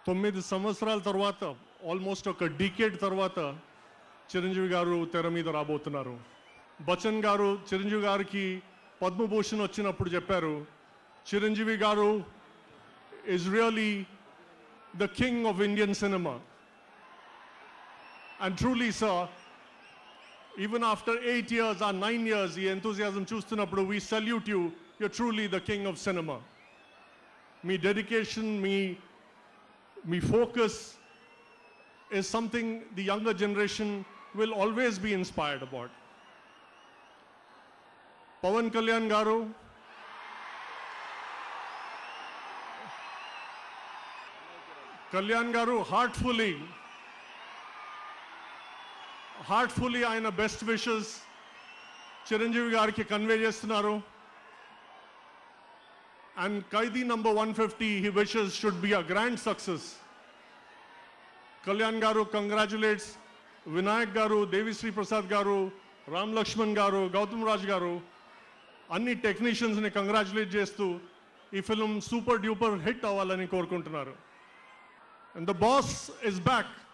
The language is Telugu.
తొమ్మిది సంవత్సరాల తర్వాత ఆల్మోస్ట్ ఒక డికేడ్ తర్వాత చిరంజీవి గారు తెర మీద రాబోతున్నారు బచ్చన్ గారు చిరంజీవి గారికి పద్మభూషణ్ వచ్చినప్పుడు చెప్పారు చిరంజీవి గారు is really the king of Indian cinema. And truly, sir, even after eight years or nine years, ఈ enthusiasm చూస్తున్నప్పుడు we salute you. You're truly the king of cinema. మీ డెడికేషన్ మీ మీ focus is something the younger generation will always be inspired about. Pawan Kalyan garu Kalyan garu heartfully heartfully ఆయన బెస్ట్ విషెస్ చిరంజీవి గారికి కన్వే చేస్తున్నారు and Khaidi number one fifty he wishes should be a grand success Kalyan garu congratulates Vinayak గారు దేవిశ్రీ ప్రసాద్ గారు రామ్ లక్ష్మణ్ గారు గౌతమ్ రాజ్ గారు అన్ని టెక్నీషియన్స్ని కంగ్రాచులేట్ చేస్తూ ఈ ఫిల్మ్ సూపర్ డ్యూపర్ హిట్ అవ్వాలని కోరుకుంటున్నారు And the boss is back.